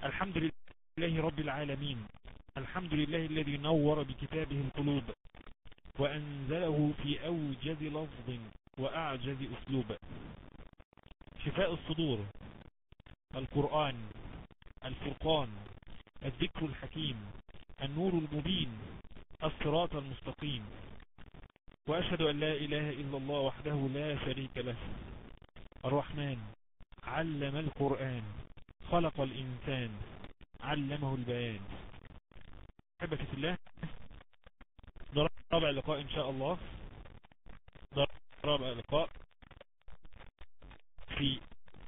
الحمد لله رب العالمين الحمد لله الذي نور بكتابه القلوب وأنزله في أوجز لفظ وأعجز أسلوب شفاء الصدور القرآن الفرقان الذكر الحكيم النور المبين الصراط المستقيم وأشهد أن لا إله إلا الله وحده لا شريك له الرحمن علم القرآن خلق الإنسان علمه البيان أحبتي في الله رابع لقاء إن شاء الله رابع لقاء في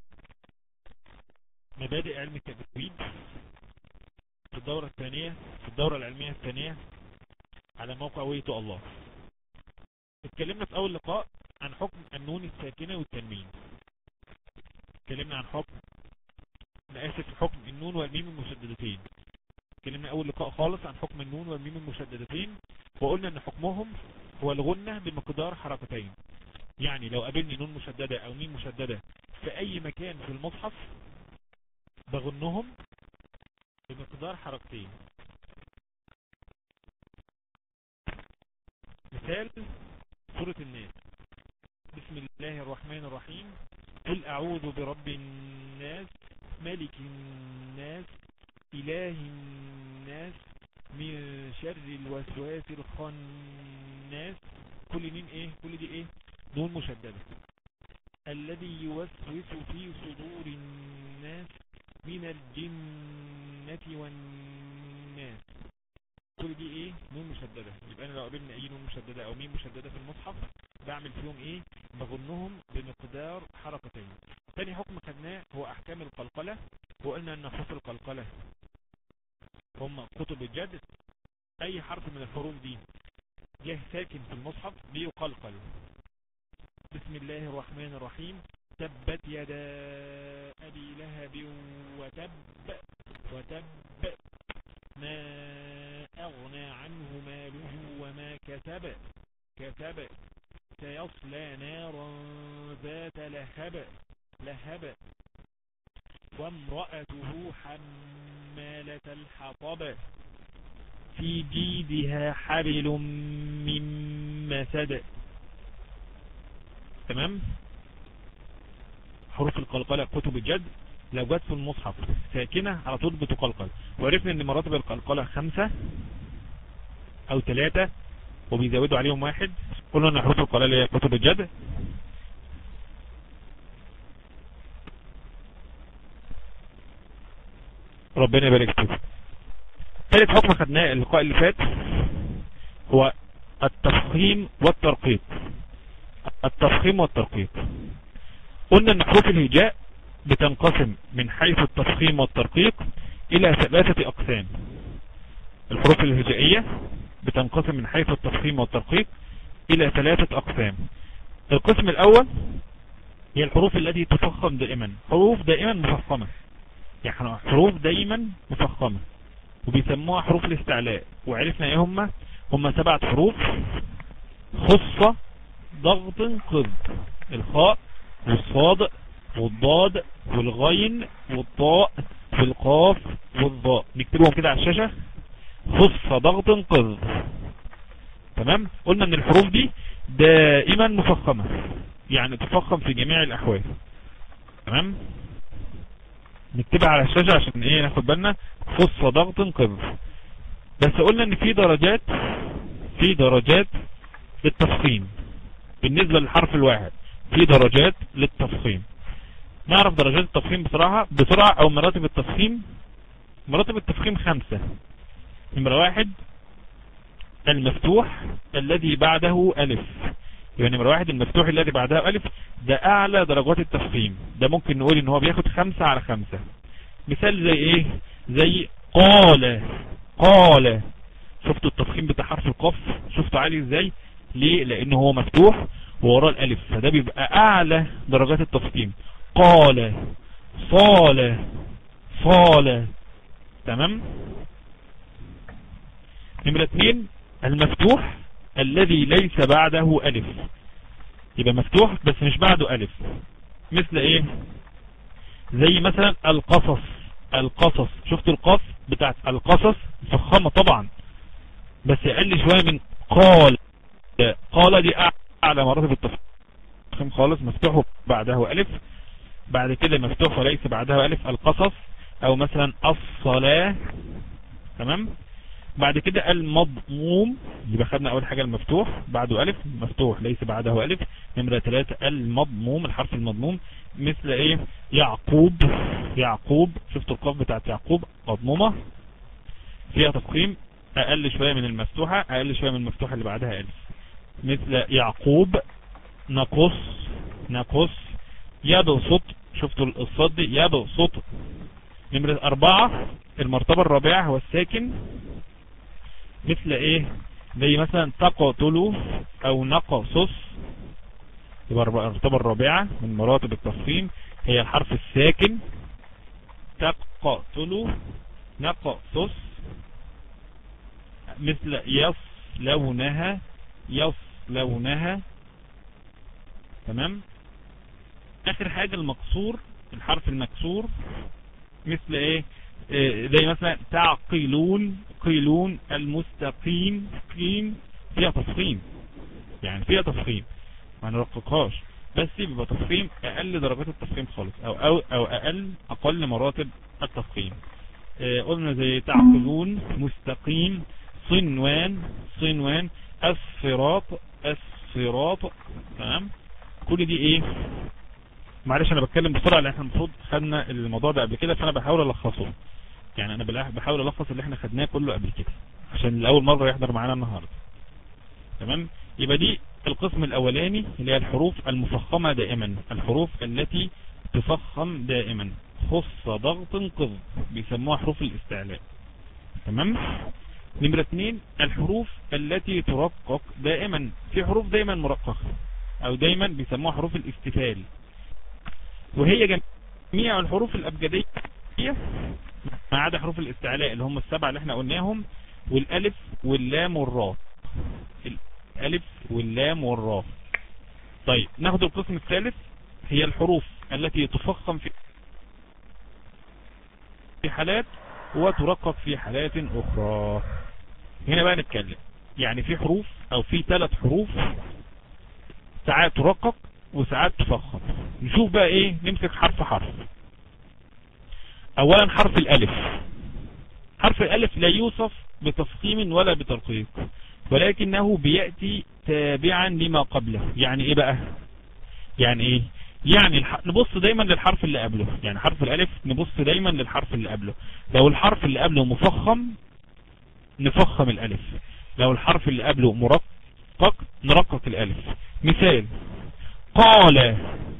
مبادئ علم التجويد في الدورة الثانية في الدورة العلمية الثانية على موقع ويتو الله اتكلمنا في اول لقاء عن حكم النون الساكنة والتنوين اتكلمنا عن حكم انا اسف حكم النون والميم المشددتين اتكلمنا اول لقاء خالص عن حكم النون والميم المشددتين وقلنا ان حكمهم هو الغنة بمقدار حركتين يعني لو قابلني نون مشددة او ميم مشددة في اي مكان في المصحف بغنهم بمقدار حركتين مثال سورة الناس بسم الله الرحمن الرحيم قل أعوذ برب الناس ملك الناس إله الناس من شر الوسواس الخناس كل مين ايه كل دي ايه نون مشددة الذي يوسوس في صدور الناس من الجنة والناس كل دي ايه نون مشددة يبقى انا لو قابلنا اي نون مشددة او ميم مشددة في المصحف بعمل فيهم ايه بظنهم بمقدار حركتين تاني حكم خدناه هو احكام القلقلة وقلنا ان حروف القلقلة هم كتب الجد اي حرف من الحروف دي جه ساكن في المصحف بيقلقل بسم الله الرحمن الرحيم تبت يدا أبي لهب وتب وتب ما أغنى عنه ماله وما كسب كسب سيصلى نارا ذات لهب لهب وامرأته حمالة الحطب في جيدها حبل من مسد تمام حروف القلقلة كتب الجد لو جت في المصحف ساكنة على طول بتقلقل وعرفنا ان مراتب القلقلة خمسة او ثلاثة وبيزودوا عليهم واحد قلنا ان حروف القلقلة هي كتب الجد ربنا يبارك فيك ثالث حكم خدناه اللقاء اللي فات هو التفخيم والترقيق التفخيم والترقيق قلنا ان حروف الهجاء بتنقسم من حيث التفخيم والترقيق الى ثلاثة اقسام الحروف الهجائية بتنقسم من حيث التفخيم والترقيق الى ثلاثة اقسام القسم الاول هي الحروف التي تفخم دائما حروف دائما مفخمة يعني حروف دائما مفخمة وبيسموها حروف الاستعلاء وعرفنا ايه هم هم سبعة حروف خصة ضغط قذ الخاء والصاد والضاد والغين والطاء والقاف والضاء نكتبهم كده على الشاشة خص ضغط قذ تمام قلنا ان الحروف دي دائما مفخمة يعني تفخم في جميع الاحوال تمام نكتبها على الشاشة عشان ايه ناخد بالنا خص ضغط قذ بس قلنا ان في درجات في درجات للتفخيم بالنسبة للحرف الواحد في درجات للتفخيم نعرف درجات التفخيم بسرعة بسرعة او مراتب التفخيم مراتب التفخيم خمسة نمرة واحد المفتوح الذي بعده ألف يعني نمرة واحد المفتوح الذي بعده ألف ده أعلى درجات التفخيم ده ممكن نقول إن هو بياخد خمسة على خمسة مثال زي إيه زي قال قال شفتوا التفخيم بتاع حرف القاف شفتوا عالي إزاي ليه لأنه هو مفتوح ووراه الألف فده بيبقى أعلى درجات التفخيم قال صال صال تمام نمرة اثنين المفتوح الذي ليس بعده ألف يبقى مفتوح بس مش بعده ألف مثل ايه زي مثلا القصص القصص شفت القاف بتاعت القصص مفخمة طبعا بس اقل شوية من قال قال دي اعلى مراتب التفخيم خالص مفتوح بعده الف بعد كده مفتوح وليس بعده الف القصص او مثلا الصلاة تمام بعد كده المضموم يبقى خدنا اول حاجة المفتوح بعده الف مفتوح ليس بعده الف نمرة ثلاثة المضموم الحرف المضموم مثل ايه يعقوب يعقوب شفت القاف بتاعت يعقوب مضمومة فيها تفخيم اقل شوية من المفتوحة اقل شوية من المفتوحة اللي بعدها الف مثل يعقوب نقص نقص يبسط شفتوا الصد دي يبسط نمرة اربعة المرتبة الرابعة هو الساكن مثل ايه زي مثلا تقتلوا او نقصص يبقى المرتبة الرابعة من مراتب التفخيم هي الحرف الساكن تقتلوا نقصص مثل يصلونها يصلونها تمام اخر حاجة المقصور الحرف المكسور مثل ايه زي مثلا تعقلون قيلون المستقيم قيم فيها تفخيم يعني فيها تفخيم ما نرققهاش بس بيبقى تفخيم اقل درجات التفخيم خالص او او, أو اقل اقل مراتب التفخيم اه قلنا زي تعقلون مستقيم صنوان صنوان الصراط الصراط تمام كل دي ايه معلش انا بتكلم بسرعة لان احنا المفروض خدنا الموضوع ده قبل كده فانا بحاول الخصه يعني انا بحاول الخص اللي احنا خدناه كله قبل كده عشان لاول مرة يحضر معانا النهاردة تمام يبقى دي القسم الاولاني اللي هي الحروف المفخمة دائما الحروف التي تفخم دائما خص ضغط قض بيسموها حروف الاستعلاء تمام نمرة اثنين الحروف التي ترقق دائما في حروف دائما مرققة او دائما بيسموها حروف الاستفال وهي جميع الحروف الابجدية ما عدا حروف الاستعلاء اللي هم السبعة اللي احنا قلناهم والالف واللام والراء الالف واللام والراء طيب ناخد القسم الثالث هي الحروف التي تفخم في في حالات وترقق في حالات اخرى هنا بقى نتكلم يعني في حروف او في ثلاث حروف ساعات ترقق وساعات تفخم نشوف بقى ايه نمسك حرف حرف اولا حرف الالف حرف الالف لا يوصف بتفخيم ولا بترقيق ولكنه بيأتي تابعا لما قبله يعني ايه بقى يعني ايه يعني الح... نبص دايما للحرف اللي قبله يعني حرف الالف نبص دايما للحرف اللي قبله لو الحرف اللي قبله مفخم نفخم الالف لو الحرف اللي قبله مرقق نرقق الالف مثال قال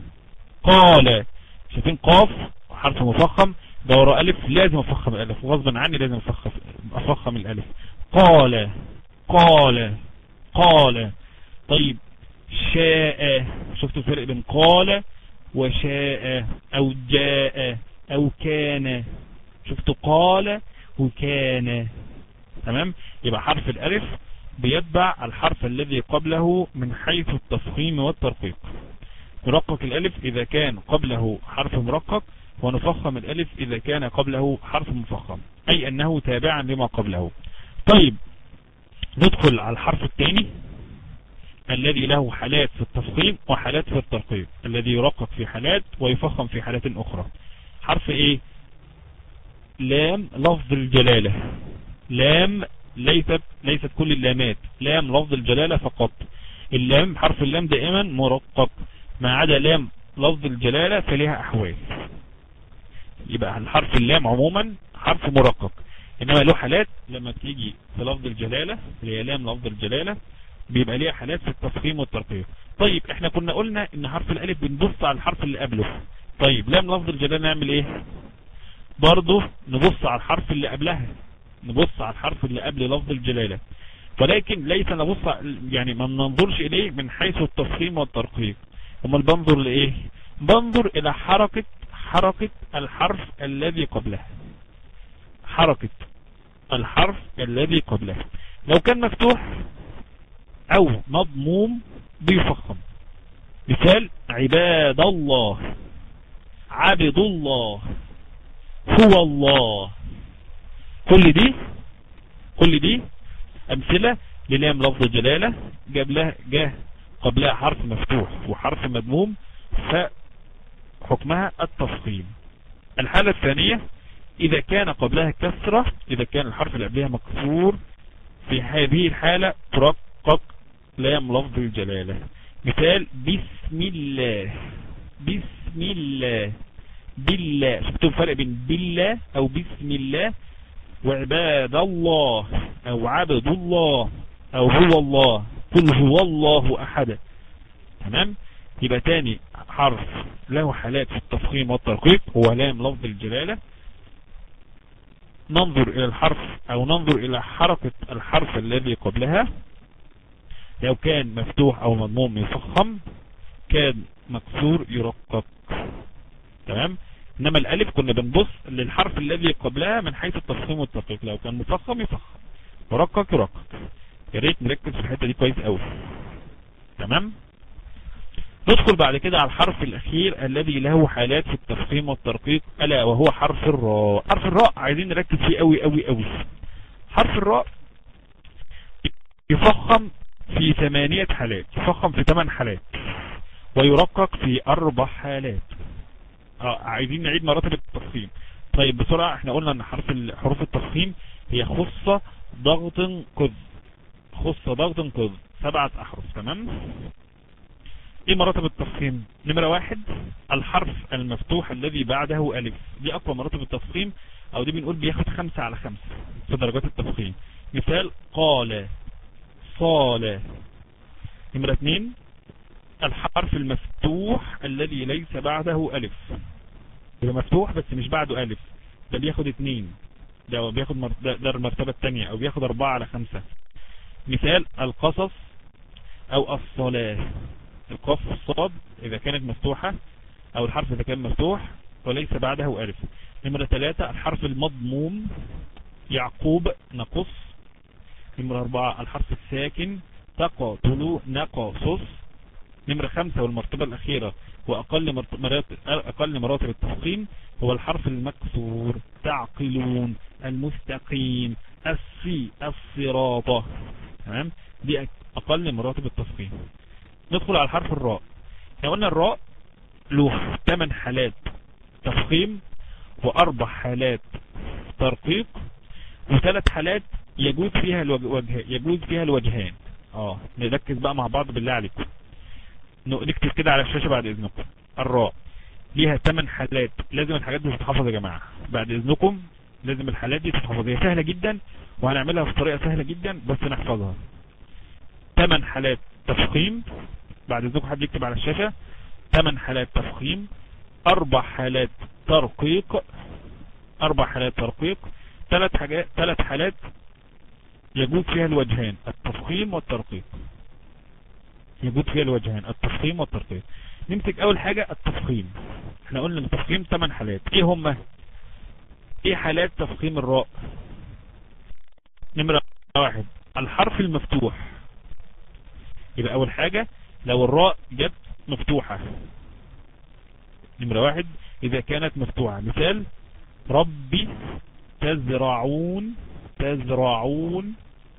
قال شايفين قاف حرف مفخم ده وراء الف لازم افخم الالف وغصبا عني لازم افخم افخم الالف قال قال قال طيب شاء شفتوا الفرق بين قال وشاء او جاء او كان شفتوا قال وكان تمام يبقى حرف الالف بيتبع الحرف الذي قبله من حيث التفخيم والترقيق نرقق الالف اذا كان قبله حرف مرقق ونفخم الالف اذا كان قبله حرف مفخم اي انه تابعا لما قبله طيب ندخل على الحرف الثاني الذي له حالات في التفخيم وحالات في الترقيق الذي يرقق في حالات ويفخم في حالات اخرى حرف ايه لام لفظ الجلالة لام ليست ليست كل اللامات لام لفظ الجلالة فقط اللام حرف اللام دائما مرقق ما عدا لام لفظ الجلالة فلها احوال يبقى الحرف اللام عموما حرف مرقق انما له حالات لما تيجي في لفظ الجلالة اللي هي لام لفظ الجلالة بيبقى ليها حالات في التفخيم والترقيق طيب احنا كنا قلنا ان حرف الالف بنبص على الحرف اللي قبله طيب لام لفظ الجلالة نعمل ايه برضه نبص على الحرف اللي قبلها نبص على الحرف اللي قبل لفظ الجلالة ولكن ليس نبص يعني ما ننظرش اليه من حيث التفخيم والترقيق امال بنظر لايه بنظر الى حركة حركة الحرف الذي قبلها حركة الحرف الذي قبله لو كان مفتوح او مضموم بيفخم مثال عباد الله عبد الله هو الله كل دي كل دي امثلة للام لفظ جلالة جاب لها جاه قبلها حرف مفتوح وحرف مدموم فحكمها التفخيم الحالة الثانية إذا كان قبلها كسرة إذا كان الحرف اللي قبلها مكسور في هذه الحالة ترقق لام لفظ الجلالة مثال بسم الله بسم الله بالله شفتوا الفرق بين بالله أو بسم الله وعباد الله أو عبد الله أو هو الله قل هو الله أحد تمام يبقى تاني حرف له حالات في التفخيم والترقيق هو لام لفظ الجلالة ننظر إلى الحرف أو ننظر إلى حركة الحرف الذي قبلها لو كان مفتوح أو مضموم يفخم كان مكسور يرقق تمام إنما الألف كنا بنبص للحرف الذي قبلها من حيث التفخيم والترقيق لو كان مفخم يفخم مرقق يرقق يا ريت نركز في الحتة دي كويس قوي تمام ندخل بعد كده على الحرف الأخير الذي له حالات في التفخيم والترقيق ألا وهو حرف الراء حرف الراء عايزين نركز فيه قوي قوي قوي حرف الراء يفخم في ثمانية حالات يفخم في ثمان حالات ويرقق في أربع حالات آه عايزين نعيد مراتب التفخيم طيب بسرعة احنا قلنا ان حرف حروف التفخيم هي خصة ضغط قذ خصة ضغط قذ سبعة أحرف تمام ايه مراتب التفخيم نمرة واحد الحرف المفتوح الذي بعده ألف دي أقوى مراتب التفخيم أو دي بنقول بياخد خمسة على خمسة في درجات التفخيم مثال قال صال نمرة اتنين الحرف المفتوح الذي ليس بعده ألف يبقى مفتوح بس مش بعده ألف ده بياخد اتنين ده بياخد مر... ده, ده المرتبة التانية أو بياخد أربعة على خمسة مثال القصص أو الصلاة القاف والصاد إذا كانت مفتوحة أو الحرف إذا كان مفتوح وليس بعده ألف نمرة ثلاثة الحرف المضموم يعقوب نقص نمرة أربعة الحرف الساكن تقاتل نقصص نمرة خمسة والمرتبة الأخيرة وأقل مراتب, أقل مراتب التفخيم هو الحرف المكسور تعقلون المستقيم السي الصراط تمام دي أقل مراتب التفخيم ندخل على الحرف الراء احنا قلنا الراء له 8 حالات تفخيم واربع حالات ترقيق وثلاث حالات يجوز فيها الوجه يجوز فيها الوجهان اه نركز بقى مع بعض بالله عليكم نكتب كده على الشاشة بعد اذنكم الراء ليها 8 حالات لازم الحاجات دي تتحفظ يا جماعة بعد اذنكم لازم الحالات دي تتحفظ هي سهلة جدا وهنعملها بطريقة سهلة جدا بس نحفظها 8 حالات تفخيم بعد اذنكم حد يكتب على الشاشة 8 حالات تفخيم اربع حالات ترقيق اربع حالات ترقيق ثلاث حاجات ثلاث حالات يجوز فيها الوجهان التفخيم والترقيق يجوز فيها الوجهان التفخيم والترقيق نمسك اول حاجة التفخيم احنا قلنا التفخيم 8 حالات ايه هم ايه حالات تفخيم الراء نمرة واحد الحرف المفتوح يبقى اول حاجة لو الراء جت مفتوحة نمرة واحد اذا كانت مفتوحة مثال ربي تزرعون تزرعون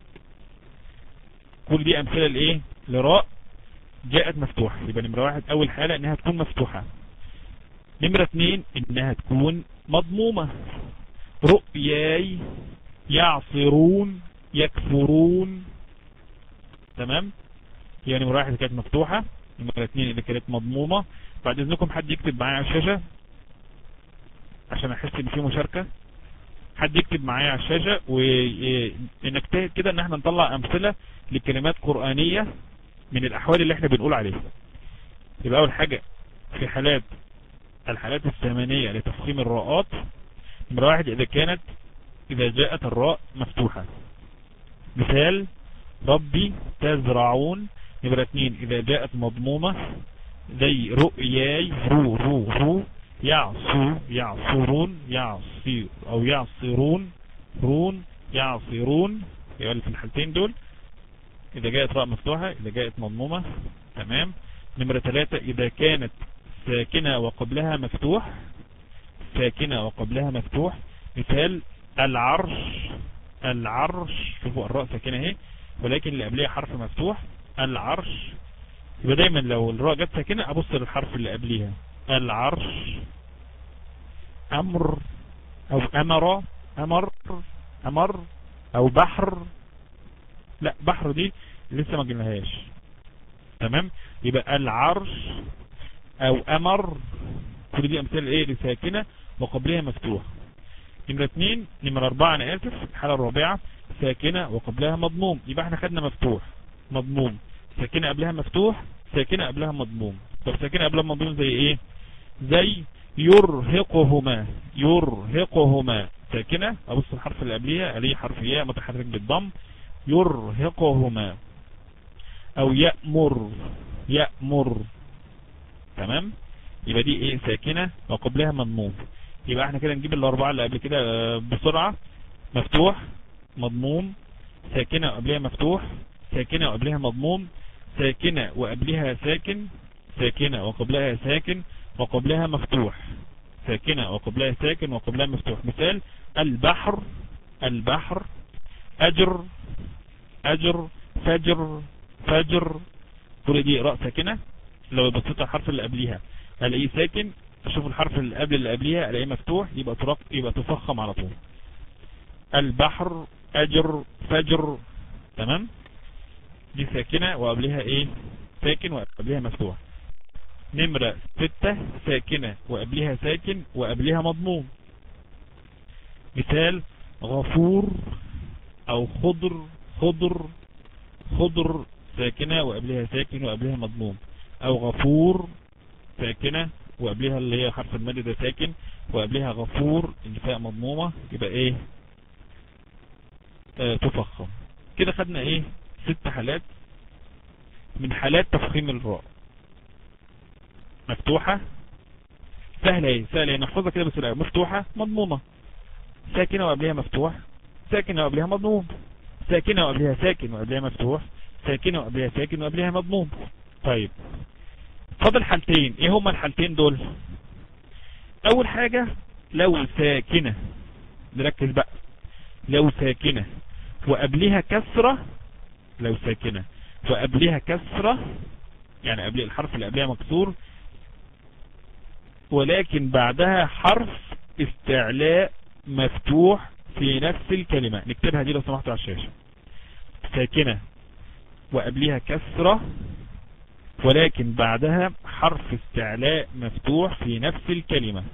كل دي امثلة لايه لراء جاءت مفتوحة يبقى نمرة واحد اول حالة انها تكون مفتوحة نمرة اتنين انها تكون مضمومة رؤياي يعصرون يكفرون تمام يعني نمرة واحد كانت مفتوحة نمرة اتنين اللي كانت مضمومة بعد اذنكم حد يكتب معايا على الشاشة عشان احس ان في مشاركة حد يكتب معايا على الشاشة ونجتهد كده ان احنا نطلع امثلة لكلمات قرآنية من الاحوال اللي احنا بنقول عليها يبقى اول حاجة في حالات الحالات الثمانية لتفخيم الراءات نمرة واحد اذا كانت اذا جاءت الراء مفتوحة مثال ربي تزرعون نمرة اتنين اذا جاءت مضمومة زي رؤياي رو رو رو يعصو يعصرون يعصير او يعصرون رون يعصرون يبقى في الحالتين دول اذا جاءت راء مفتوحة اذا جاءت مضمومة تمام نمرة ثلاثة اذا كانت ساكنة وقبلها مفتوح ساكنة وقبلها مفتوح مثال العرش العرش شوفوا الراء ساكنة اهي ولكن اللي قبلها حرف مفتوح العرش يبقى دايما لو الراء جت ساكنة ابص للحرف اللي قبليها العرش امر او امر امر امر او بحر لا بحر دي لسه ما جبناهاش تمام يبقى العرش او امر كل دي امثله ايه لساكنه وقبلها مفتوح نمرة اتنين نمرة اربعة انا اسف الحالة الرابعة ساكنة وقبلها مضموم يبقى احنا خدنا مفتوح مضموم ساكنة قبلها مفتوح ساكنة قبلها مضموم طب ساكنة قبلها مضموم زي ايه زي يرهقهما يرهقهما ساكنة ابص الحرف اللي قبليها عليه حرف ياء متحرك بالضم يرهقهما او يأمر يأمر تمام يبقى دي ايه ساكنة وقبلها مضموم يبقى احنا كده نجيب الاربعة اللي قبل كده بسرعة مفتوح مضموم ساكنة وقبلها مفتوح ساكنة وقبلها مضموم ساكنة وقبلها ساكن ساكنة وقبلها ساكن وقبلها مفتوح ساكنة وقبلها ساكن وقبلها مفتوح مثال البحر البحر أجر أجر فجر فجر كل دي راء ساكنة لو بصيت الحرف اللي قبليها الاقيه ساكن اشوف الحرف اللي قبل اللي قبليها الاقيه مفتوح يبقى ترق يبقى تفخم على طول البحر اجر فجر تمام دي ساكنة وقبلها ايه ساكن وقبلها مفتوح نمرة ستة ساكنة وقبلها ساكن وقبلها مضموم مثال غفور او خضر خضر خضر ساكنة وقبلها ساكن وقبلها مضموم او غفور ساكنة وقبلها اللي هي حرف المد ده ساكن وقبلها غفور الفاء مضمومة يبقى ايه آه تفخم كده خدنا ايه ست حالات من حالات تفخيم الراء مفتوحة سهلة ايه سهلة نحفظها كده بسرعة مفتوحة مضمومة ساكنة وقبلها مفتوح ساكنة وقبلها مضموم ساكنة وقبلها ساكن وقبلها مفتوح ساكنة وقبلها ساكن وقبلها مضموم طيب فاضل حالتين ايه هما الحالتين دول اول حاجة لو ساكنة نركز بقى لو ساكنة وقبلها كسرة لو ساكنة وقبلها كسرة يعني قبل الحرف اللي قبلها مكسور ولكن بعدها حرف استعلاء مفتوح في نفس الكلمة نكتبها دي لو سمحتوا على الشاشة ساكنة وقبلها كسرة ولكن بعدها حرف استعلاء مفتوح في نفس الكلمة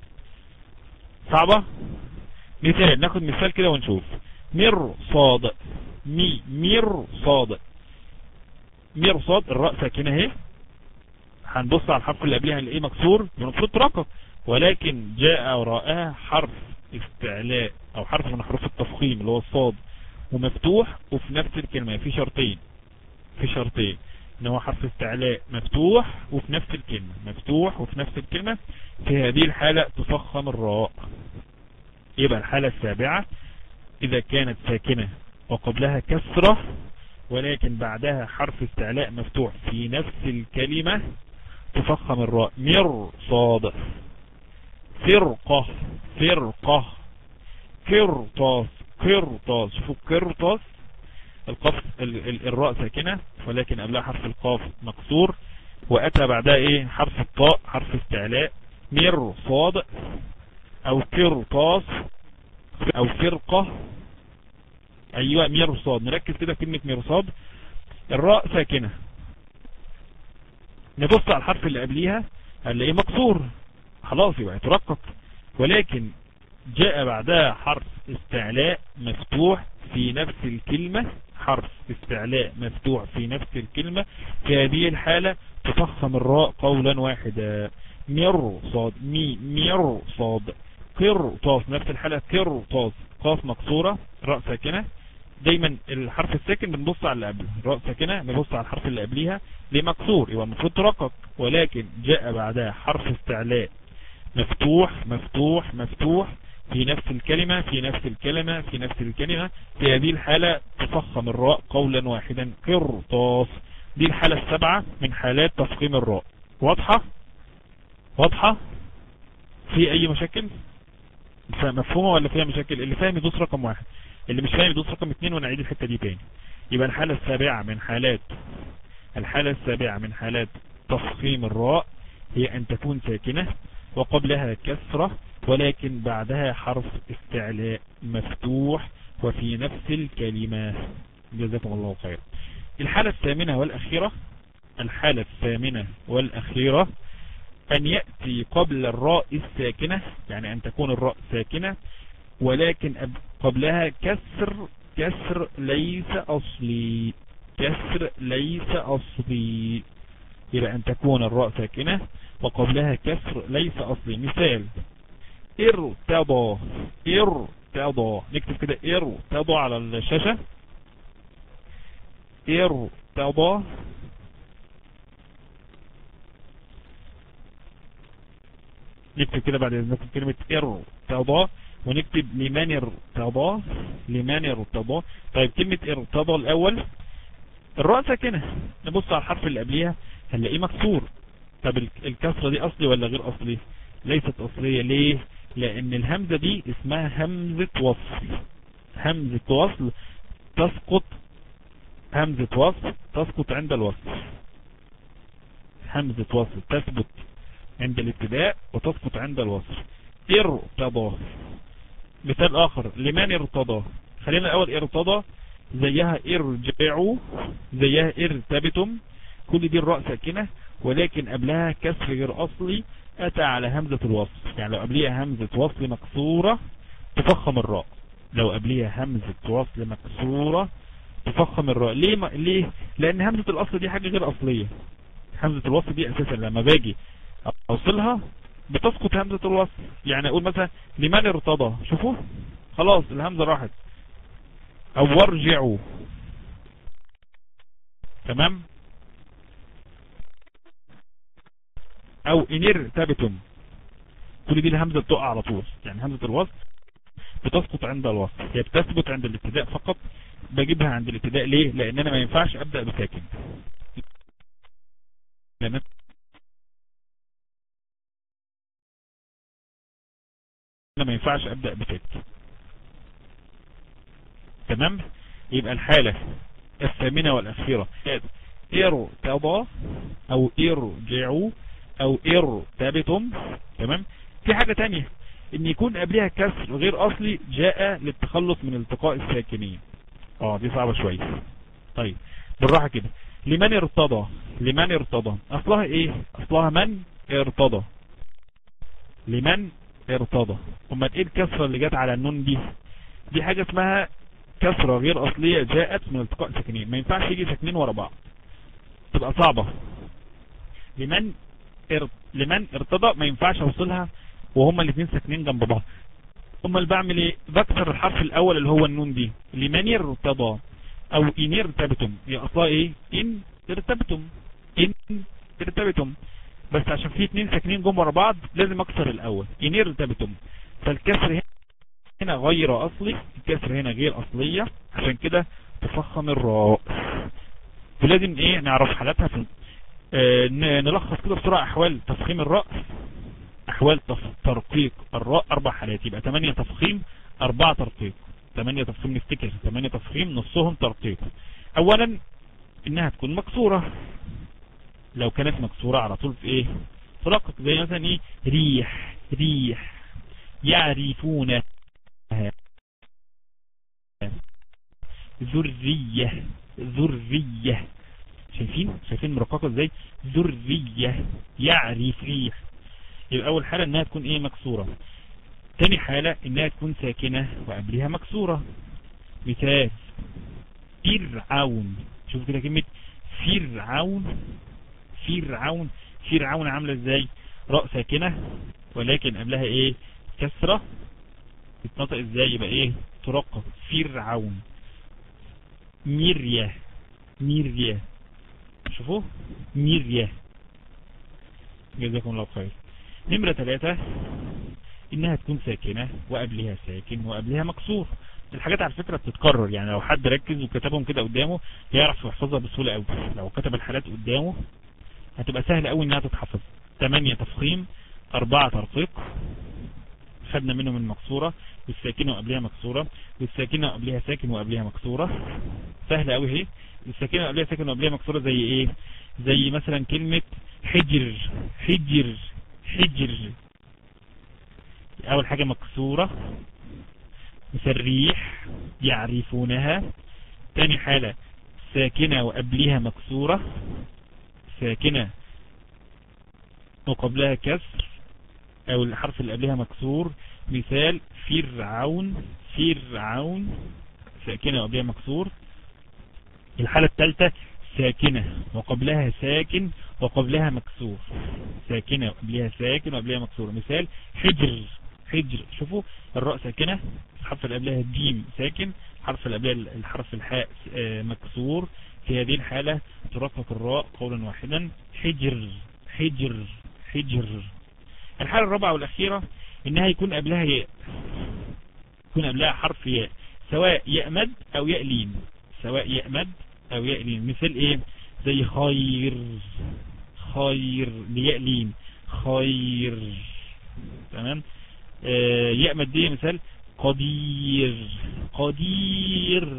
صعبة مثال ناخد مثال كده ونشوف مر صاد مي مر صاد مر صاد الراء ساكنة اهي هنبص على الحرف اللي قبلها نلاقيه مكسور المفروض ترقق ولكن جاء وراءها حرف استعلاء او حرف من حروف التفخيم اللي هو الصاد ومفتوح وفي نفس الكلمة في شرطين في شرطين ان هو حرف استعلاء مفتوح وفي نفس الكلمة مفتوح وفي نفس الكلمة في هذه الحالة تفخم الراء يبقى الحالة السابعة اذا كانت ساكنة وقبلها كسرة ولكن بعدها حرف استعلاء مفتوح في نفس الكلمة تفخم الراء مر صاد فرقة فرقة كرطاس كرطاس شوفوا كرطاس القف الراء ساكنة ولكن قبلها حرف القاف مكسور واتى بعدها ايه حرف الطاء حرف استعلاء مر صاد او كرطاس او فرقة ايوه مرصاد نركز كده كلمة مرصاد الراء ساكنة نبص على الحرف اللي قبليها هنلاقيه مكسور خلاص يبقى يترقق ولكن جاء بعدها حرف استعلاء مفتوح في نفس الكلمة حرف استعلاء مفتوح في نفس الكلمة في هذه الحالة تفخم الراء قولا واحدا مر صاد مي مر صاد قرطاس نفس الحالة قرطاس قاف مكسورة راء ساكنة دايما الحرف الساكن بنبص على اللي قبله راء ساكنة نبص على الحرف اللي قبليها ليه مكسور يبقى المفروض ترقق ولكن جاء بعدها حرف استعلاء مفتوح مفتوح مفتوح في نفس الكلمة في نفس الكلمة في نفس الكلمة في هذه الحالة تفخم الراء قولا واحدا قرطاس دي الحالة السبعة من حالات تفخيم الراء واضحة واضحة في اي مشاكل مفهومة ولا فيها مشاكل اللي فاهم يدوس رقم واحد اللي مش فاهم يدوس رقم اثنين ونعيد الحتة دي تاني يبقى الحالة السابعة من حالات الحالة السابعة من حالات تفخيم الراء هي ان تكون ساكنة وقبلها كسرة ولكن بعدها حرف استعلاء مفتوح وفي نفس الكلمة جزاكم الله خير الحالة الثامنة والأخيرة الحالة الثامنة والأخيرة أن يأتي قبل الراء الساكنة يعني أن تكون الراء ساكنة ولكن قبلها كسر كسر ليس أصلي كسر ليس أصلي إلى أن تكون الراء ساكنة وقبلها كسر ليس أصلي مثال ارتضى ارتضى نكتب كده ارتضى على الشاشة ارتضى نكتب كده بعد اذنكم كلمة ارتضى ونكتب لمن ارتضى لمن ارتضى طيب كلمة ارتضى الاول الراء ساكنة نبص على الحرف اللي قبليها هنلاقيه مكسور طب الكسرة دي اصلي ولا غير اصلي ليست اصلية ليه لان الهمزة دي اسمها همزة وصل همزة وصل تسقط همزة وصل تسقط عند الوصل همزة وصل تثبت عند الابتداء وتسقط عند الوصل ارتضى مثال اخر لمن ارتضى خلينا الاول ارتضى زيها ارجعوا زيها ارتبتم كل دي الراء ساكنة ولكن قبلها كسر غير اصلي اتى على همزة الوصل يعني لو قبليها همزة وصل مكسورة تفخم الراء لو قبليها همزة وصل مكسورة تفخم الراء ليه ما ليه لان همزة الاصل دي حاجة غير اصلية همزة الوصل دي اساسا لما باجي اوصلها بتسقط همزة الوصل يعني اقول مثلا لمن ارتضى شوفوا خلاص الهمزة راحت او وارجعوا تمام او ان ارتبتم كل دي الهمزة بتقع على طول يعني همزة الوصل بتسقط عند الوصل هي بتثبت عند الابتداء فقط بجيبها عند الابتداء ليه لان انا ما ينفعش ابدأ بساكن لان انا ما ينفعش ابدأ بساكن تمام يبقى الحالة الثامنة والاخيرة ايرو تضى او ارجعوا او ارتبتم تمام في حاجة تانية ان يكون قبلها كسر غير اصلي جاء للتخلص من التقاء الساكنين اه دي صعبة شوية طيب بالراحة كده لمن ارتضى لمن ارتضى اصلها ايه اصلها من ارتضى لمن ارتضى اما ايه الكسرة اللي جت على النون دي دي حاجة اسمها كسرة غير اصلية جاءت من التقاء ساكنين ما ينفعش يجي ساكنين ورا بعض تبقى صعبة لمن ار... لمن ارتضى ما ينفعش اوصلها وهما الاثنين ساكنين جنب بعض امال بعمل ايه بكسر الحرف الاول اللي هو النون دي لمن ارتضى او ان ارتبتم هي اصلها ايه ان ارتبتم ان ارتبتم بس عشان في اثنين ساكنين جنب ورا بعض لازم اكسر الاول ان ارتبتم فالكسر هنا غير اصلي الكسر هنا غير اصلية عشان كده تفخم الراء ولازم ايه نعرف حالاتها في آه نلخص كده بسرعة احوال تفخيم الراء احوال ترقيق الراء اربع حالات يبقى 8 تفخيم 4 ترقيق 8 تفخيم نفتكر 8 تفخيم نصهم ترقيق اولا انها تكون مكسورة لو كانت مكسورة على طول في ايه ترقق زي مثلا ايه ريح ريح يعرفون ذرية ذرية شايفين شايفين مرققة ازاي ذرية يعرف ريح يبقى اول حالة انها تكون ايه مكسورة تاني حالة انها تكون ساكنة وقبلها مكسورة مثال فرعون شوف كده كلمة فرعون فرعون فرعون عاملة ازاي راء ساكنة ولكن قبلها ايه كسرة تتنطق ازاي يبقى ايه ترقق فرعون ميريا ميريا شوفوا ميريا جزاكم الله خير نمرة ثلاثة انها تكون ساكنة وقبلها ساكن وقبلها مكسور الحاجات على فكرة بتتكرر يعني لو حد ركز وكتبهم كده قدامه يعرف يحفظها بسهولة قوي لو كتب الحالات قدامه هتبقى سهل قوي انها تتحفظ 8 تفخيم أربعة ترقيق خدنا منهم المكسورة والساكنة وقبلها مكسورة والساكنة وقبلها ساكن وقبلها مكسورة سهلة قوي اهي الساكنة وقبلها ساكن وقبلها مكسورة زي ايه زي مثلا كلمة حجر حجر حجر اول حاجة مكسورة مسريح يعرفونها تاني حالة ساكنة وقبلها مكسورة ساكنة وقبلها كسر او الحرف اللي قبلها مكسور مثال فرعون فرعون ساكنة وقبلها مكسور الحالة الثالثة ساكنة وقبلها ساكن وقبلها مكسور ساكنة وقبلها ساكن وقبلها مكسور مثال حجر حجر شوفوا الراء ساكنة الحرف اللي قبلها الجيم ساكن الحرف اللي قبلها الحرف الحاء مكسور في هذه الحالة ترقق الراء قولا واحدا حجر حجر حجر الحالة الرابعة والأخيرة إنها يكون قبلها ياء يكون قبلها حرف ياء سواء ياء مد أو ياء لين سواء ياء مد أو ياء لين مثل إيه زي خير خير لياء لين خير تمام آه ياء مدية مثال قدير قدير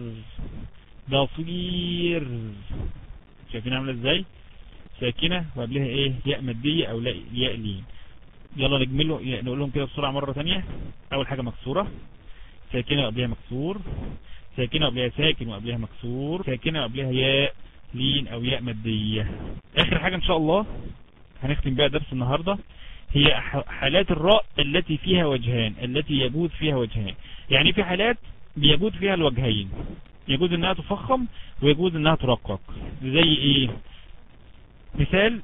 بصير شايفين عامله ازاي ساكنة وقبلها ايه ياء مادية او لا ياء لين يلا نجمله نقول لهم كده بسرعة مرة ثانية اول حاجة مكسورة ساكنة وقبلها مكسور ساكنة وقبلها ساكن وقبلها مكسور ساكنة وقبلها ياء لين او ياء مادية اخر حاجة ان شاء الله هنختم بها درس النهاردة هي حالات الراء التي فيها وجهان التي يجوز فيها وجهان يعني في حالات بيجوز فيها الوجهين يجوز انها تفخم ويجوز انها ترقق زي ايه مثال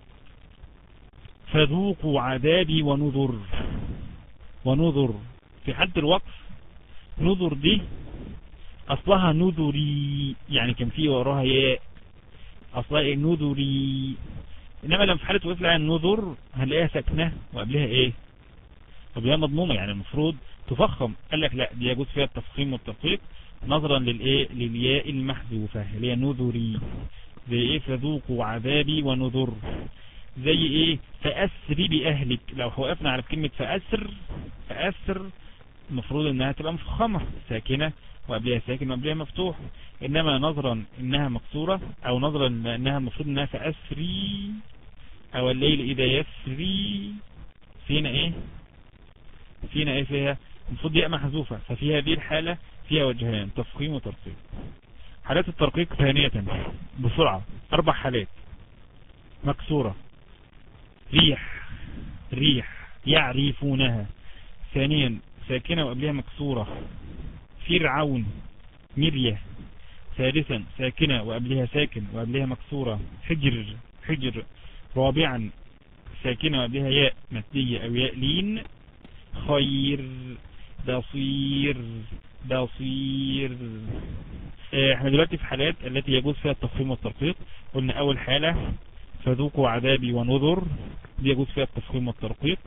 فذوقوا عذابي ونذر ونذر في حالة الوقف نذر دي اصلها نذري يعني كان في وراها ياء اصلها ايه نذري انما لما في حالة وقف لها النذر هنلاقيها ساكنة وقبلها ايه قبلها مضمومة يعني المفروض تفخم قال لك لا دي يجوز فيها التفخيم والتفقيق نظرا للايه للياء المحذوفة اللي هي نذري زي ايه فذوقوا عذابي ونذر زي ايه فأسري بأهلك لو وقفنا على كلمة فأسر فأسر المفروض انها تبقى مفخمة ساكنة وقبلها ساكن وقبلها مفتوح انما نظرا انها مكسورة او نظرا انها المفروض انها فأسري او الليل اذا يسري فينا ايه فينا ايه فيها المفروض ياء محذوفة ففي هذه الحالة فيها وجهان تفخيم وترقيق حالات الترقيق ثانية بسرعة اربع حالات مكسورة ريح ريح يعرفونها ثانيا ساكنة وقبلها مكسورة فرعون مرية ثالثا ساكنة وقبلها ساكن وقبلها مكسورة حجر حجر رابعا ساكنة وقبلها ياء مادية او ياء لين خير بصير بصير احنا دلوقتي في حالات التي يجوز فيها التفخيم والترقيق قلنا اول حالة فذوقوا عذابي ونذر دي يجوز فيها التفخيم والترقيق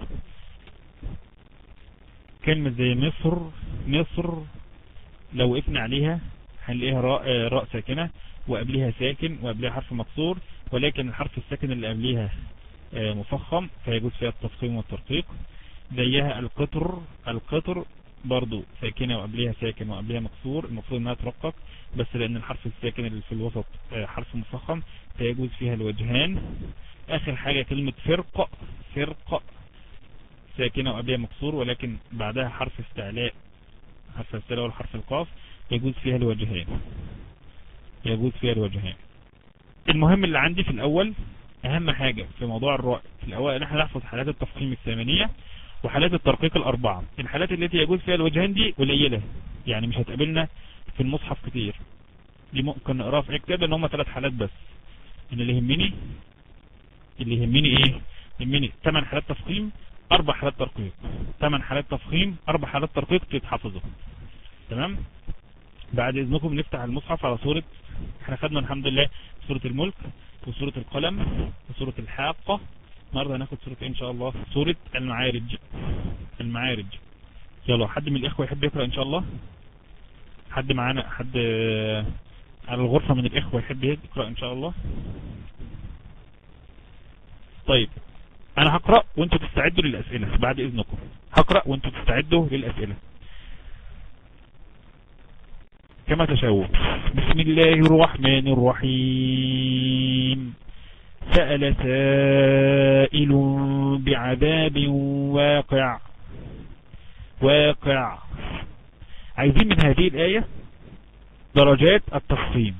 كلمة زي مصر مصر لو وقفنا عليها هنلاقيها راء, راء ساكنة وقبلها ساكن وقبلها حرف مكسور ولكن الحرف الساكن اللي قبلها مفخم فيجوز فيها التفخيم والترقيق زيها القطر القطر برضو ساكنة وقبلها ساكن وقبلها مكسور المفروض انها ترقق بس لان الحرف الساكن اللي في الوسط حرف مفخم فيجوز فيها الوجهان اخر حاجة كلمة فرق فرق ساكنة وقبلها مكسور ولكن بعدها حرف استعلاء حرف استعلاء والحرف القاف يجوز فيها الوجهان يجوز فيها الوجهان المهم اللي عندي في الاول اهم حاجة في موضوع الراء في الاول ان احنا نحفظ حالات التفخيم الثمانية وحالات الترقيق الاربعة الحالات التي يجوز فيها الوجهان دي قليلة يعني مش هتقابلنا في المصحف كتير دي ممكن نقراها في كتاب ان هم ثلاث حالات بس ان اللي يهمني اللي يهمني ايه يهمني 8 حالات تفخيم اربع حالات ترقيق 8 حالات تفخيم اربع حالات ترقيق تتحفظوا تمام بعد اذنكم نفتح المصحف على سورة احنا خدنا الحمد لله سورة الملك وسورة القلم وسورة الحاقة النهارده هناخد سورة ايه ان شاء الله سورة المعارج المعارج يلا حد من الاخوة يحب يقرأ ان شاء الله حد معانا حد على الغرفة من الاخوة يحب يقرأ ان شاء الله طيب انا هقرأ وانتوا تستعدوا للاسئلة بعد اذنكم هقرأ وانتوا تستعدوا للاسئلة كما تشاءون بسم الله الرحمن الرحيم سأل سائل بعذاب واقع واقع عايزين من هذه الآية درجات التفخيم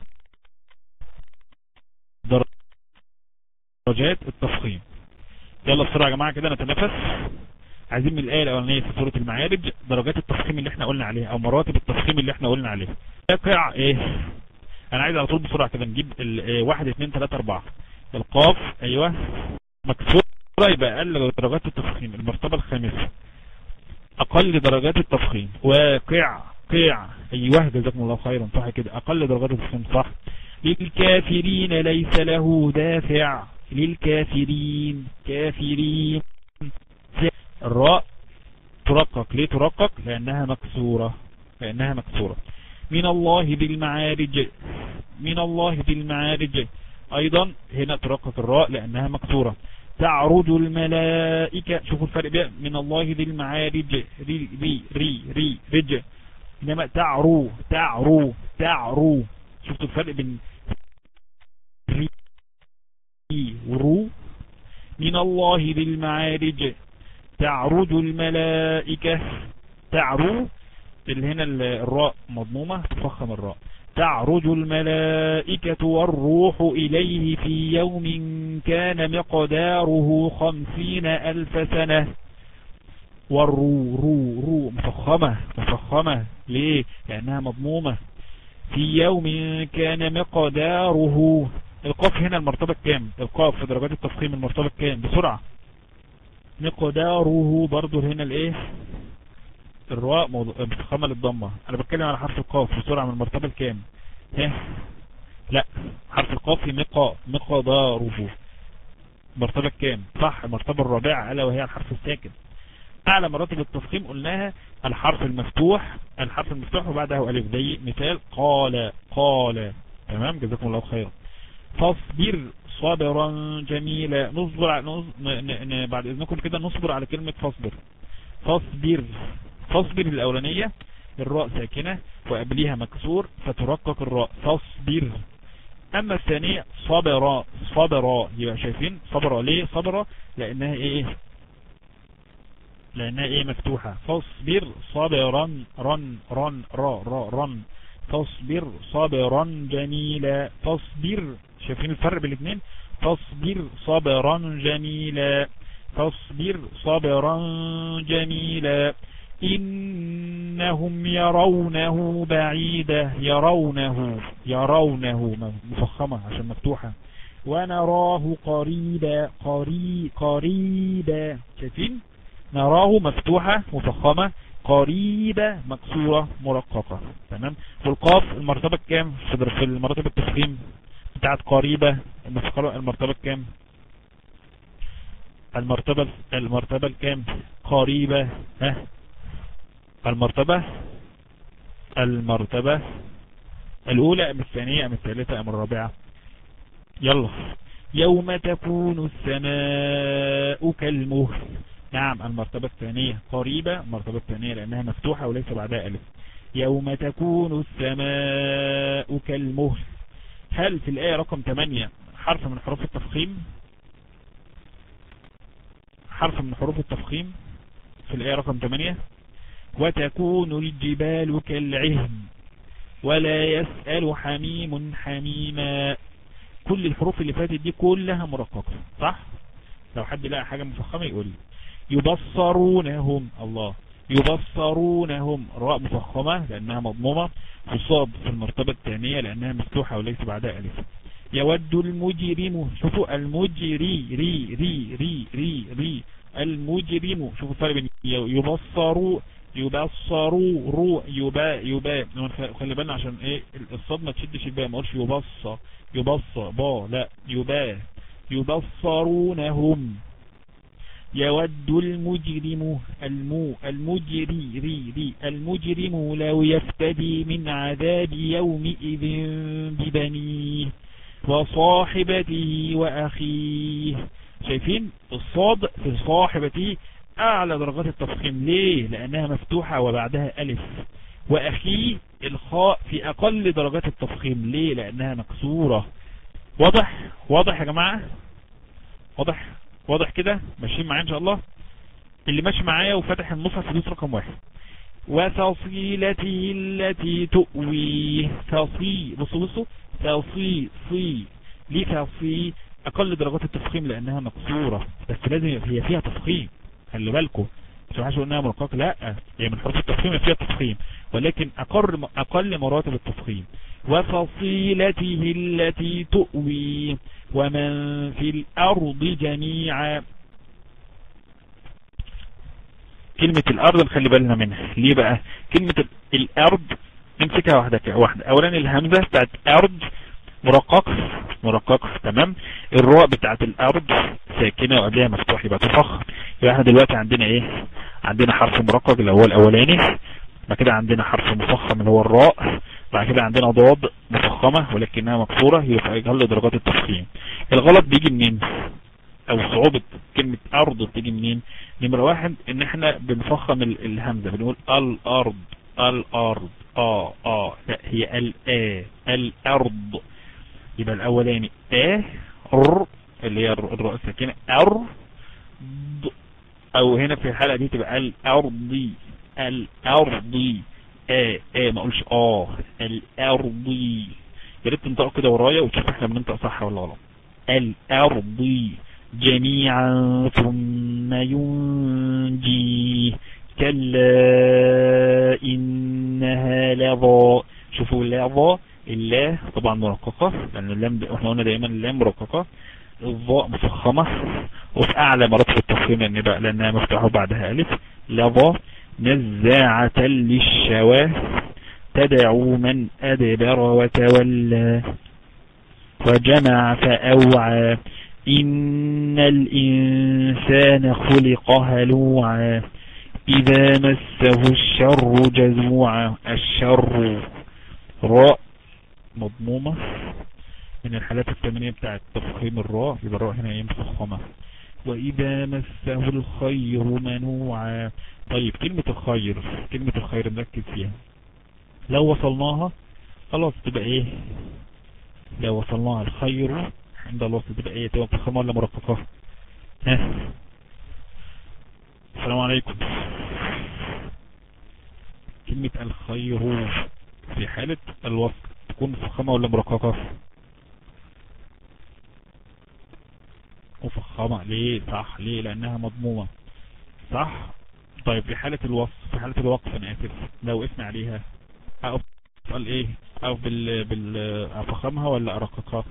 درجات التفخيم يلا بسرعة يا جماعة كده نتنفس عايزين من الآية الأولانية في سورة المعارج درجات التفخيم اللي احنا قلنا عليها أو مراتب التفخيم اللي احنا قلنا عليها واقع ايه انا عايز على طول بسرعة كده نجيب ال واحد اتنين تلاتة اربعة القاف ايوه مكسورة يبقى اقل درجات التفخيم المرتبة الخامسة اقل درجات التفخيم واقع قيع ايوه جزاكم الله خيرا صح كده اقل درجات التفخيم صح للكافرين ليس له دافع للكافرين كافرين الراء ترقق ليه ترقق لانها مكسورة لانها مكسورة من الله بالمعارج من الله بالمعارج ايضا هنا ترقق الراء لانها مكسورة تعرج الملائكة شوفوا الفرق بقى من الله بالمعارج ري ري ري ري رج انما تعرو تعرو تعرو شفتوا الفرق بين ري ورو من الله بالمعارج تعرج الملائكة تعرو اللي هنا الراء مضمومة تفخم الراء تعرج الملائكة والروح إليه في يوم كان مقداره خمسين ألف سنة والرو رو رو مفخمة مفخمة ليه لأنها مضمومة في يوم كان مقداره القاف هنا المرتبة الكام القاف في درجات التفخيم المرتبة الكام بسرعة مقداره برضو هنا الايه الراء مفخمة للضمة انا بتكلم على حرف القاف بسرعة من المرتبة الكام ها لا حرف القاف مقا مقداره المرتبة الكام صح المرتبة الرابعة الا وهي الحرف الساكن اعلى مراتب التفخيم قلناها الحرف المفتوح الحرف المفتوح وبعده الف زي مثال قال قال تمام جزاكم الله خيرا فاصبر صبرا جميلا نصبر على بعد اذنكم كده نصبر على كلمة فاصبر فاصبر فاصبر الاولانية الراء ساكنة وقبليها مكسور فترقق الراء فاصبر اما الثانية صبر صبر يبقى شايفين صبر ليه صبر لانها ايه لانها ايه مفتوحة فاصبر صبرا رن رن را را رن فاصبر صبرا جميلا فاصبر شايفين الفرق بين الاثنين فاصبر صبرا جميلا فاصبر صبرا جميلا إنهم يرونه بعيدة يرونه يرونه مفخمة عشان مفتوحة ونراه قريبا قري قريبا شايفين نراه مفتوحة مفخمة قريبة مكسورة مرققة تمام والقاف المرتبة كام في المرتبة التفخيم بتاعت قريبة المرتبة كام المرتبة المرتبة الكام قريبة ها المرتبة المرتبة الأولى أم الثانية أم الثالثة أم الرابعة يلا يوم تكون السماء كالمهل نعم المرتبة الثانية قريبة المرتبة الثانية لأنها مفتوحة وليس بعدها ألف يوم تكون السماء كالمهل هل في الآية رقم 8 حرف من حروف التفخيم حرف من حروف التفخيم في الآية رقم 8 وتكون الجبال كالعهن ولا يسأل حميم حميما كل الحروف اللي فاتت دي كلها مرققة صح لو حد لقى حاجة مفخمة يقول لي يبصرونهم الله يبصرونهم راء مفخمة لأنها مضمومة وصاد في المرتبة الثانية لأنها مفتوحة وليس بعدها ألف يود المجرم شوفوا المجري ري ري ري ري ري المجرم شوفوا الفرق بين يبصروا يبصروا رو يبا يبا خلي بالنا عشان ايه الصاد ما تشدش الباء ما اقولش يبص يبص با لا يبا يبصرونهم يود المجرم المو المجري ري ري المجرم لو يفتدي من عذاب يومئذ ببنيه وصاحبته وأخيه شايفين الصاد في صاحبته أعلى درجات التفخيم ليه لأنها مفتوحة وبعدها ألف وأخيه الخاء في أقل درجات التفخيم ليه لأنها مكسورة واضح واضح يا جماعة واضح واضح كده ماشيين معايا إن شاء الله اللي ماشي معايا وفتح المصحف دوس رقم واحد وفصيلته التي تؤوي فصي بصوا بصوا فصي صي ليه فصي اقل درجات التفخيم لانها مكسورة بس لازم هي فيها تفخيم خلي بالكم مش عايز انها مرققة لا هي من حروف التفخيم فيها تفخيم ولكن اقل اقل مراتب التفخيم وفصيلته التي تؤوي ومن في الارض جميعا كلمة الارض نخلي بالنا منها ليه بقى كلمة الارض نمسكها واحدة واحدة اولا الهمزة بتاعت ارض مرقق مرقق تمام الراء بتاعت الارض ساكنة وقبلها مفتوح يبقى تفخم يبقى احنا دلوقتي عندنا ايه عندنا حرف مرقق اللي هو الاولاني بعد كده عندنا حرف مفخم اللي هو الراء بعد كده عندنا ضاد مفخمة ولكنها مكسورة يبقى يقل درجات التفخيم الغلط بيجي منين او صعوبة كلمة ارض بتيجي منين نمرة واحد ان احنا بنفخم الهمزة بنقول الارض الارض اه اه لا هي الا الارض يبقى الاولاني ا ر اللي هي الراء الساكنة ار او هنا في الحلقة دي تبقى الارضي الارضي ا ا ما اقولش اه الارضي يا ريت تنطق كده ورايا وتشوف احنا بننطق صح ولا غلط الارضي جميعا ثم ينجي كلا إنها لظى شوفوا لظى الله طبعا مرققة لأن اللام احنا قلنا دايما اللام مرققة الضاء مفخمة وفي أعلى مراتب التفخيم لأن بقى لأنها مفتوحة بعدها ألف لظى نزاعة للشوى تدعو من أدبر وتولى وجمع فأوعى إن الإنسان خلق هلوعا إذا مسه الشر جزوعا الشر راء مضمومة من الحالات الثمانية بتاعت تفخيم الراء يبقى الراء هنا مفخمة وإذا مسه الخير منوعا طيب كلمة الخير كلمة الخير نركز فيها لو وصلناها خلاص تبقى ايه لو وصلناها الخير عند الوصل تبقى ايه تبقى مفخمة ولا مرققة ها السلام عليكم كلمة الخير في حالة الوصل تكون مفخمة ولا مرققة مفخمة ليه صح ليه لانها مضمومة صح طيب في حالة الوصف في حالة الوقف انا اسف لو وقفنا عليها اقف قال ايه اقف بال بال افخمها ولا ارققها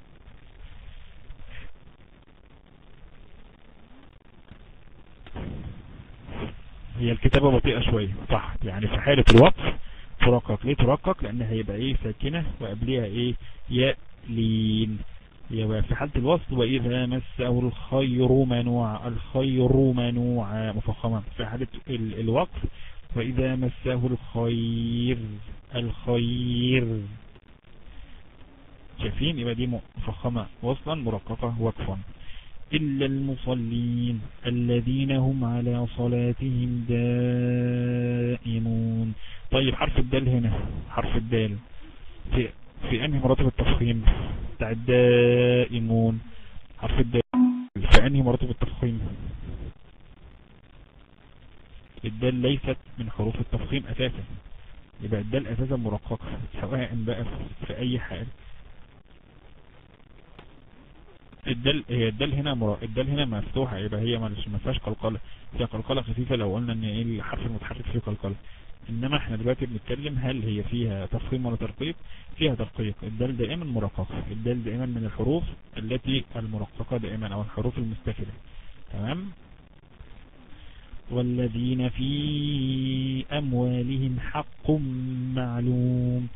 هي الكتابة بطيئة شوية صح يعني في حالة الوقف ترقق ليه ترقق لان هيبقى ايه ساكنة وقبلها ايه ياء لين يبقى في حالة الوصل واذا مسه الخير منوع الخير منوع مفخما في حالة الوقف واذا مسه الخير الخير شايفين يبقى دي مفخمة وصلا مرققة وقفا إلا المصلين الذين هم على صلاتهم دائمون طيب حرف الدال هنا حرف الدال في, في أنهي مراتب التفخيم بتاع الدائمون حرف الدال في أنهي مراتب التفخيم الدال ليست من حروف التفخيم أساسا يبقى الدال أساسا مرققة سواء بقى في أي حال الدال هي الدال هنا مر... الدال هنا مفتوحة يبقى هي ما فيهاش قلقلة فيها قلقلة خفيفة لو قلنا ان ايه الحرف المتحرك فيه قلقلة انما احنا دلوقتي بنتكلم هل هي فيها تفخيم ولا ترقيق فيها ترقيق الدال دائما مرققة الدال دائما من الحروف التي المرققة دائما او الحروف المستفلة تمام والذين في أموالهم حق معلوم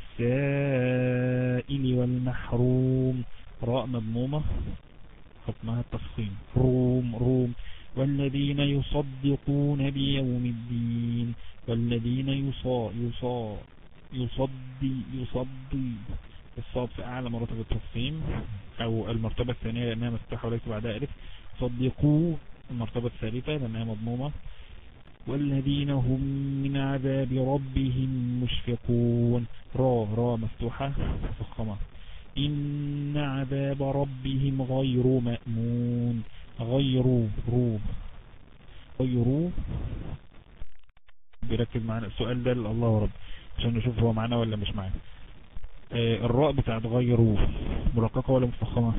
للسائل والمحروم راء مضمومة حكمها التفخيم روم روم والذين يصدقون بيوم الدين والذين يصا يصا يصدي يصدي الصاد في أعلى مراتب التفخيم أو المرتبة الثانية لأنها مفتوحة وليس بعدها ألف صدقوا المرتبة الثالثة لأنها مضمومة والذين هم من عذاب ربهم مشفقون را را مفتوحة مفخمة إن عذاب ربهم غير مأمون غير رو غير بيركز معنا السؤال ده الله رب عشان نشوف هو معنا ولا مش معنا آه الراء بتاعت غيروا مرققة ولا مفخمة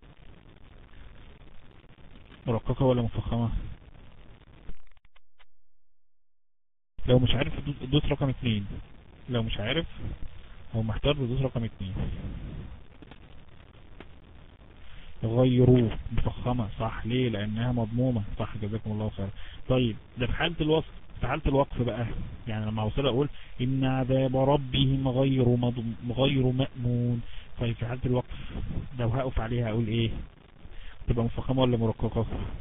مرققة ولا مفخمة لو مش عارف دوس رقم اتنين لو مش عارف هو محتار دوس رقم اتنين غيروا مفخمة صح ليه لانها مضمومة صح جزاكم الله خير طيب ده في حالة الوصف في حالة الوقف بقى يعني لما اوصل اقول ان عذاب ربهم غير مضم غير مأمون طيب في حالة الوقف لو هقف عليها اقول ايه تبقى مفخمة ولا مرققة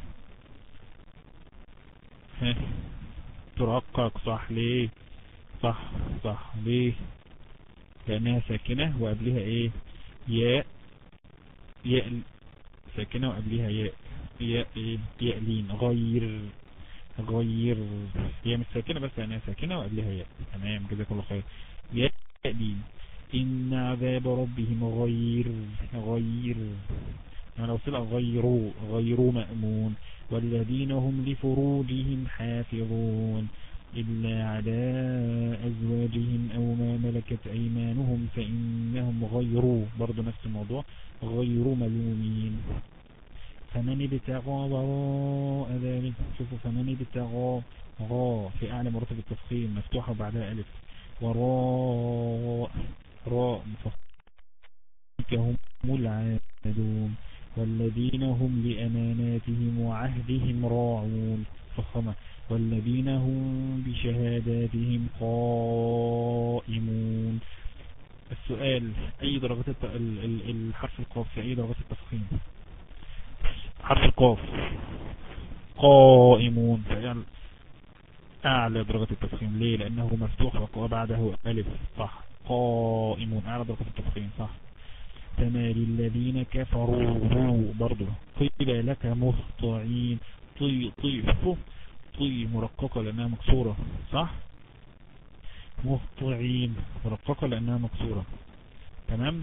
ها ترقق صح ليه صح صح ليه لانها ساكنة وقبلها ايه ياء ياء ساكنة وقبلها ياء ياء ايه ياء لين غير غير هي مش ساكنة بس لانها ساكنة وقبلها ياء تمام جزاك الله خير ياء لين إن عذاب ربهم غير غير يعني لو صلع غيروا غيروا مأمون والذين هم لفروجهم حافظون إلا على أزواجهم أو ما ملكت أيمانهم فإنهم غيروا برضو نفس الموضوع غير ملومين فمن ابتغى وراء ذلك شوفوا فمن ابتغى غا في أعلى مرتب التفخيم مفتوحة وبعدها ألف وراء راء هم العادون والذين هم لأماناتهم وعهدهم راعون فخمة والذين هم بشهاداتهم قائمون السؤال أي درجات الحرف القاف في أي درجات التفخيم حرف القاف قائمون فعل أعلى درجة التفخيم ليه لأنه مفتوح وبعده ألف صح قائمون أعلى درجة التفخيم صح تمالي الذين كفروا برضو قيل لك مخطعين طي طي طي مرققة لأنها مكسورة صح مخطعين مرققة لأنها مكسورة تمام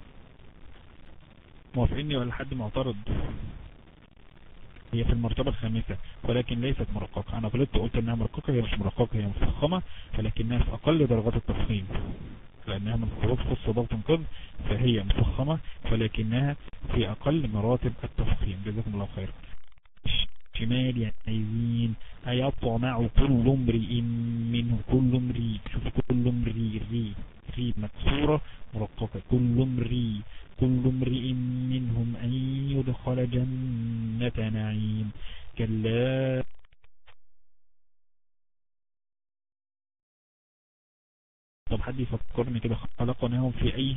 موافقيني ولا حد معترض هي في المرتبة الخامسة ولكن ليست مرققة انا غلطت قلت انها مرققة هي مش مرققة هي مفخمة فلكنها في اقل درجات التفخيم لانها من حروف خص ضغط قد فهي مفخمة ولكنها في اقل مراتب التفخيم جزاكم الله خير شمال يعيزين أيطمع كل امرئ منه كل امرئ شوف كل امرئ ري ري مكسورة مرققة كل امرئ كل امرئ منهم أن يدخل جنة نعيم كلا طب حد يفكرني كده خلقناهم في أي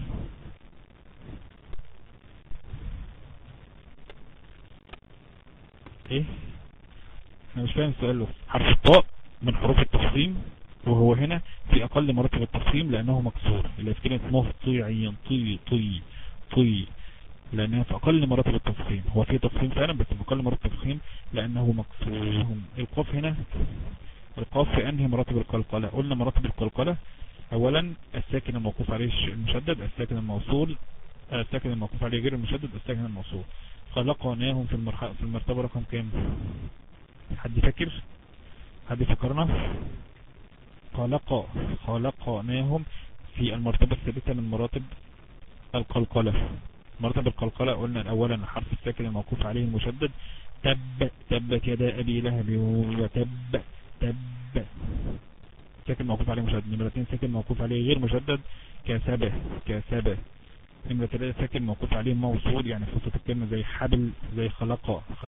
ايه انا مش فاهم السؤال حرف الطاء من حروف التفخيم وهو هنا في اقل مراتب التفخيم لانه مكسور اللي في كلمة مهطيعين طي طي طي لانها في اقل مراتب التفخيم هو في تفخيم فعلا بس في اقل مراتب التفخيم لانه مكسور القاف هنا القاف في انهي مراتب القلقلة قلنا مراتب القلقلة اولا الساكن الموقوف عليه المشدد الساكن الموصول الساكن الموقوف عليه غير المشدد الساكن الموصول خلقناهم في في المرتبة رقم كام حد فاكر حد فكرنا خلق خلقناهم في المرتبة الثالثة من مراتب القلقلة مرتبة القلقلة قلنا اولا حرف الساكن الموقوف عليه المشدد تب تبت يدا ابي لهب وتب تب ساكن موقوف عليه مشدد نمرة 2 ساكن موقوف عليه غير مشدد كسبه كسبه نمرة 3 ساكن موقوف عليه موصول يعني في الكلمة زي حبل زي خلق